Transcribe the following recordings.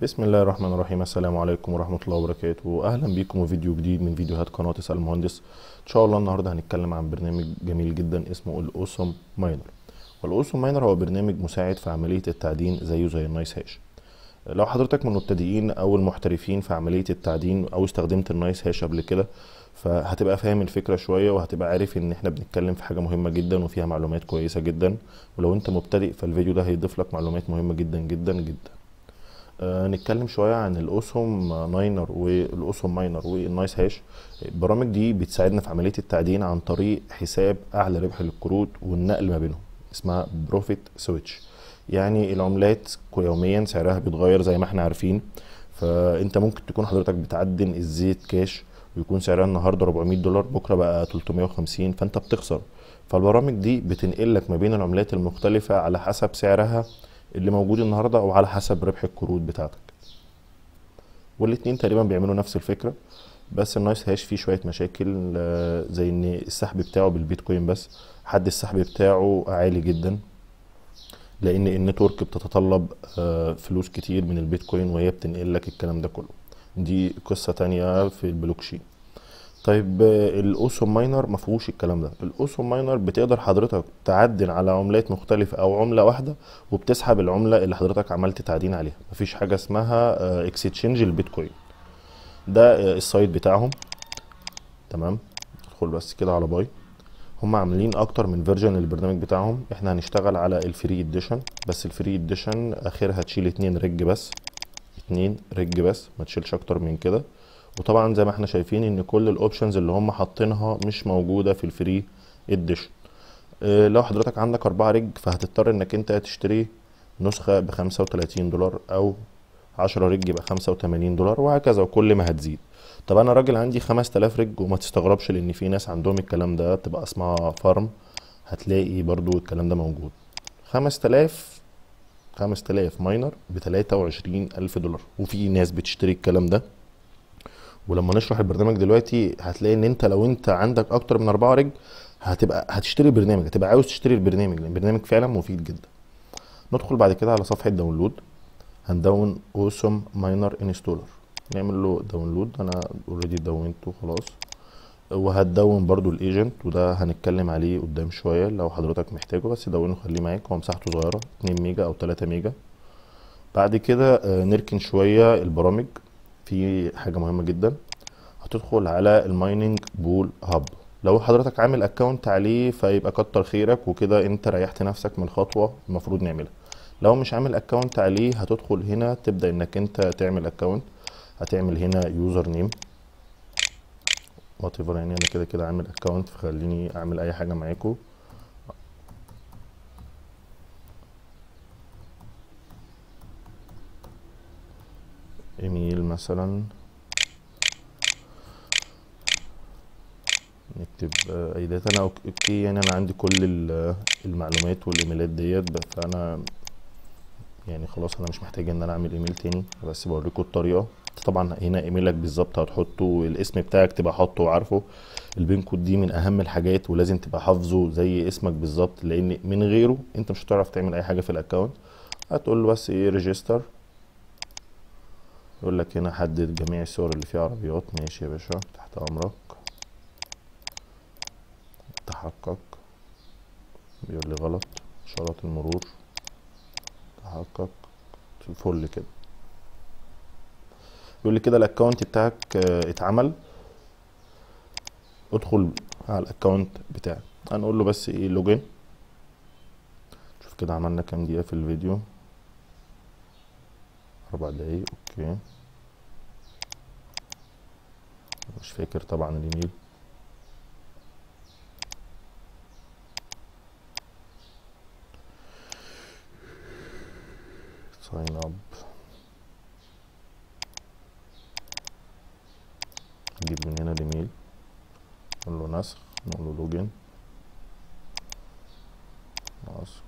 بسم الله الرحمن الرحيم السلام عليكم ورحمة الله وبركاته أهلا بيكم وفيديو جديد من فيديوهات قناة اسأل المهندس إن شاء الله النهاردة هنتكلم عن برنامج جميل جدا اسمه الأوسم ماينر والأوسم ماينر هو برنامج مساعد في عملية التعدين زيه زي النايس هاش لو حضرتك من المبتدئين أو المحترفين في عملية التعدين أو استخدمت النايس هاش قبل كده فهتبقى فاهم الفكرة شوية وهتبقى عارف إن إحنا بنتكلم في حاجة مهمة جدا وفيها معلومات كويسة جدا ولو أنت مبتدئ فالفيديو ده هيضيف لك معلومات مهمة جدا جدا جدا آه نتكلم شوية عن الأسهم ماينر والأسهم ماينر والنايس هاش البرامج دي بتساعدنا في عملية التعدين عن طريق حساب أعلى ربح للكروت والنقل ما بينهم اسمها بروفيت سويتش يعني العملات يوميا سعرها بيتغير زي ما احنا عارفين فانت ممكن تكون حضرتك بتعدن الزيت كاش ويكون سعرها النهارده 400 دولار بكره بقى 350 فانت بتخسر فالبرامج دي بتنقل لك ما بين العملات المختلفة على حسب سعرها اللي موجود النهارده او على حسب ربح الكروت بتاعتك والاتنين تقريبا بيعملوا نفس الفكره بس النايس هاش فيه شويه مشاكل آه، زي ان السحب بتاعه بالبيتكوين بس حد السحب بتاعه عالي جدا لان النتورك بتتطلب آه، فلوس كتير من البيتكوين وهي بتنقل لك الكلام ده كله دي قصه تانية في البلوكشين طيب آه، الاوسوم ماينر ما فيهوش الكلام ده الاوسوم ماينر بتقدر حضرتك تعدن على عملات مختلفه او عمله واحده وبتسحب العمله اللي حضرتك عملت تعدين عليها مفيش حاجه اسمها اكستشينج البيتكوين ده آه، السايت بتاعهم تمام ادخل بس كده على باي هم عاملين اكتر من فيرجن للبرنامج بتاعهم احنا هنشتغل على الفري اديشن بس الفري اديشن اخرها تشيل اتنين رج بس اتنين رج بس ما تشيلش اكتر من كده وطبعا زي ما احنا شايفين ان كل الاوبشنز اللي هم حاطينها مش موجوده في الفري اديشن اه لو حضرتك عندك اربعة رج فهتضطر انك انت تشتري نسخه ب 35 دولار او 10 رج يبقى 85 دولار وهكذا وكل ما هتزيد طب انا راجل عندي 5000 رج وما تستغربش لان في ناس عندهم الكلام ده تبقى اسمها فارم هتلاقي برضو الكلام ده موجود 5000 5000 ماينر ب 23000 دولار وفي ناس بتشتري الكلام ده ولما نشرح البرنامج دلوقتي هتلاقي ان انت لو انت عندك اكتر من 4 رج هتبقى هتشتري البرنامج هتبقى عاوز تشتري البرنامج لان البرنامج فعلا مفيد جدا ندخل بعد كده على صفحه داونلود هندون اوسم ماينر انستولر نعمل له داونلود انا اوريدي دونته خلاص وهتدون برضو الايجنت وده هنتكلم عليه قدام شويه لو حضرتك محتاجه بس دونه خليه معاك هو مساحته صغيره 2 ميجا او 3 ميجا بعد كده آه، نركن شويه البرامج في حاجه مهمه جدا هتدخل على المايننج بول هاب لو حضرتك عامل اكونت عليه فيبقى كتر خيرك وكده انت ريحت نفسك من خطوه المفروض نعملها لو مش عامل اكونت عليه هتدخل هنا تبدا انك انت تعمل اكونت هتعمل هنا يوزر نيم وات ايفر يعني انا كده كده عامل اكونت فخليني اعمل اي حاجه معاكم ايميل مثلا نكتب آه، اي داتا انا أوك- اوكي يعني انا عندي كل ال- المعلومات والايميلات ديت ب- فانا يعني خلاص انا مش محتاج ان انا اعمل ايميل تاني بس بوريكم الطريقه طبعا هنا ايميلك بالظبط هتحطه الاسم بتاعك تبقى حاطه وعارفه البين كود دي من اهم الحاجات ولازم تبقى حافظه زي اسمك بالظبط لان من غيره انت مش هتعرف تعمل اي حاجه في الاكونت هتقول له بس ايه ريجستر يقول لك هنا حدد جميع الصور اللي فيها عربيات ماشي يا باشا تحت امرك تحقق بيقول لي غلط اشارات المرور تحقق الفل كده يقول لي كده الاكونت بتاعك آه، اتعمل ادخل على الاكونت بتاعك هنقول له بس ايه لوجين شوف كده عملنا كام دقيقة في الفيديو اربع دقايق اوكي مش فاكر طبعا الايميل ساين اب نجيب من هنا الايميل نقول له نسخ نقول له لوجين نسخ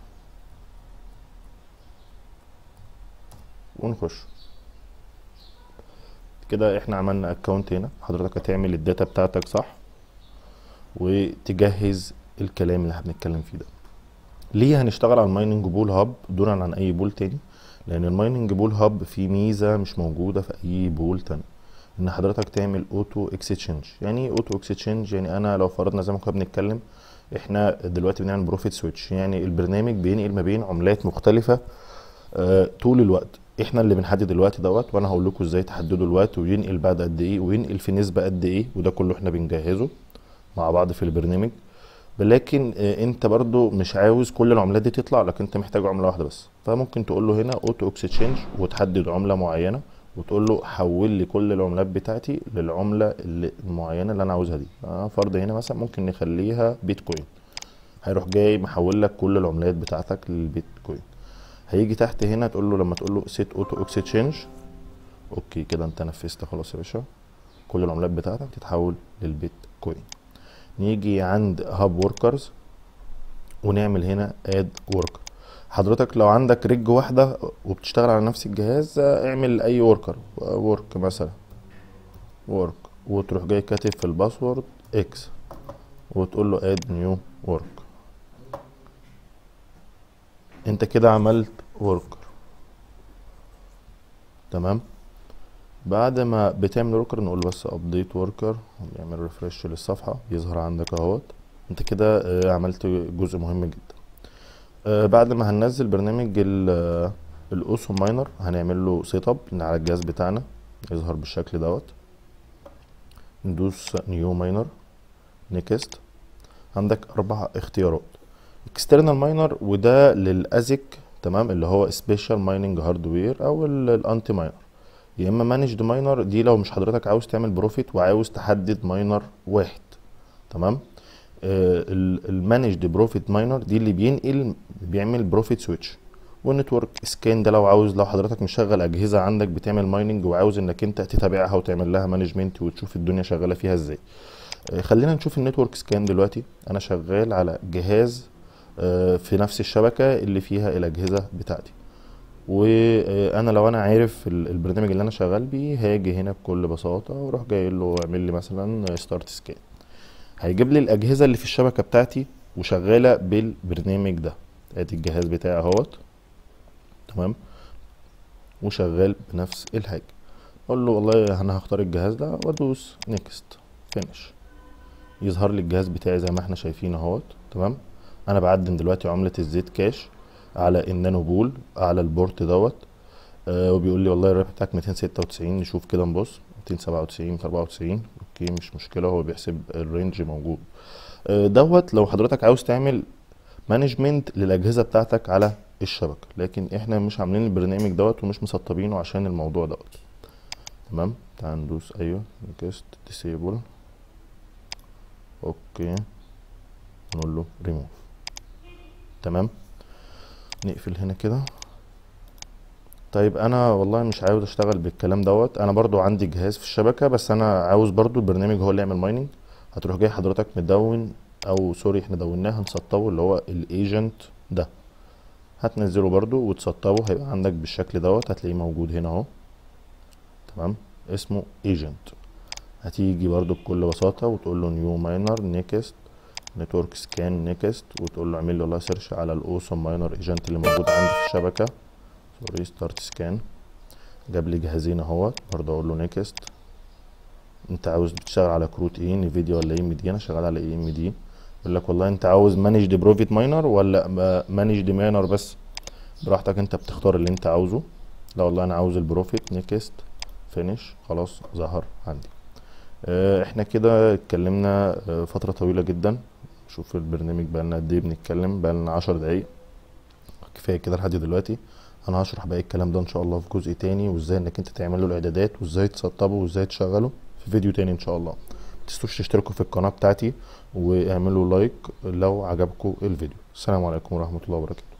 ونخش كده احنا عملنا اكونت هنا حضرتك هتعمل الداتا بتاعتك صح وتجهز الكلام اللي احنا بنتكلم فيه ده ليه هنشتغل على المايننج بول هاب دونا عن اي بول تاني لان المايننج بول هاب فيه ميزه مش موجوده في اي بول تاني ان حضرتك تعمل اوتو اكسشينج يعني ايه اوتو اكسشينج يعني انا لو فرضنا زي ما كنا بنتكلم احنا دلوقتي بنعمل بروفيت سويتش يعني البرنامج بينقل ما بين عملات مختلفه آه طول الوقت احنا اللي بنحدد الوقت دوت وانا هقول لكم ازاي تحددوا الوقت وينقل بعد قد ايه وينقل في نسبه قد ايه وده كله احنا بنجهزه مع بعض في البرنامج لكن آه انت برضو مش عاوز كل العملات دي تطلع لكن انت محتاج عمله واحده بس فممكن تقول له هنا اوتو اكسشينج وتحدد عمله معينه وتقول له حول لي كل العملات بتاعتي للعمله اللي المعينه اللي انا عاوزها دي آه فرض هنا مثلا ممكن نخليها بيتكوين هيروح جاي محول لك كل العملات بتاعتك للبيتكوين هيجي تحت هنا تقول له لما تقول له سيت اوتو اكسشينج اوكي كده انت نفذت خلاص يا باشا كل العملات بتاعتك تتحول للبيتكوين نيجي عند هاب وركرز ونعمل هنا اد وركر حضرتك لو عندك رج واحدة وبتشتغل على نفس الجهاز اعمل اي وركر ورك مثلا ورك وتروح جاي كاتب في الباسورد اكس وتقول له اد نيو ورك انت كده عملت وركر تمام بعد ما بتعمل وركر نقول بس ابديت وركر يعمل ريفرش للصفحة يظهر عندك اهوت انت كده عملت جزء مهم جدا آه بعد ما هننزل برنامج الاوسو ماينر هنعمل له سيت اب على الجهاز بتاعنا يظهر بالشكل دوت ندوس نيو ماينر نيكست عندك اربع اختيارات اكسترنال ماينر وده للازك تمام اللي هو سبيشال مايننج هاردوير او الانتي ماينر يا اما مانجد ماينر دي لو مش حضرتك عاوز تعمل بروفيت وعاوز تحدد ماينر واحد تمام المانجد بروفيت ماينر دي اللي بينقل بيعمل بروفيت سويتش والنتورك سكان ده لو عاوز لو حضرتك مشغل اجهزه عندك بتعمل مايننج وعاوز انك انت تتابعها وتعمل لها مانجمنت وتشوف الدنيا شغاله فيها ازاي خلينا نشوف النتورك سكان دلوقتي انا شغال على جهاز في نفس الشبكه اللي فيها الاجهزه بتاعتي وانا لو انا عارف البرنامج اللي انا شغال بيه هاجي هنا بكل بساطه واروح جاي له اعمل لي مثلا ستارت سكان هيجيب لي الاجهزه اللي في الشبكه بتاعتي وشغاله بالبرنامج ده ادي الجهاز بتاعي اهوت تمام وشغال بنفس الحاجه اقول له والله انا هختار الجهاز ده وادوس نيكست فينش يظهر لي الجهاز بتاعي زي ما احنا شايفين اهوت تمام انا بعدن دلوقتي عمله الزيت كاش على النانو بول على البورت دوت آه وبيقول لي والله الربح بتاعك 296 نشوف كده نبص 297 294 اوكي مش مشكله هو بيحسب الرينج موجود آه دوت لو حضرتك عاوز تعمل مانجمنت للاجهزه بتاعتك على الشبكه لكن احنا مش عاملين البرنامج دوت ومش مسطبينه عشان الموضوع دوت تمام تعال ندوس ايوه نيكست ديسيبل اوكي نقول له ريموف تمام نقفل هنا كده طيب انا والله مش عاوز اشتغل بالكلام دوت انا برضو عندي جهاز في الشبكه بس انا عاوز برضو البرنامج هو اللي يعمل مايننج هتروح جاي حضرتك مدون او سوري احنا دوناه هنسطبه اللي هو الايجنت ده هتنزله برضو وتسطبه هيبقى عندك بالشكل دوت هتلاقيه موجود هنا اهو تمام اسمه ايجنت هتيجي برضو بكل بساطه وتقول له نيو ماينر نيكست نتورك سكان نيكست وتقول له اعمل لي والله سيرش على الاوسم ماينر ايجنت اللي موجود عندي في الشبكه سوري ستارت سكان جاب لي جهازين اهوت برضه اقول له نيكست انت عاوز بتشتغل على كروت ايه نفيديا ولا ام دي انا شغال على اي ام دي يقول لك والله انت عاوز مانج بروفيت ماينر ولا مانج ماينر بس براحتك انت بتختار اللي انت عاوزه لا والله انا عاوز البروفيت نيكست فينيش خلاص ظهر عندي اه احنا كده اتكلمنا اه فتره طويله جدا شوف البرنامج بقالنا قد ايه بنتكلم بقالنا عشر دقايق كفايه كده لحد دلوقتي انا هشرح باقي الكلام ده ان شاء الله في جزء تاني وازاي انك انت تعمل له الاعدادات وازاي تسطبه وازاي تشغله في فيديو تاني ان شاء الله متنسوش تشتركوا في القناه بتاعتي واعملوا لايك لو عجبكم الفيديو السلام عليكم ورحمه الله وبركاته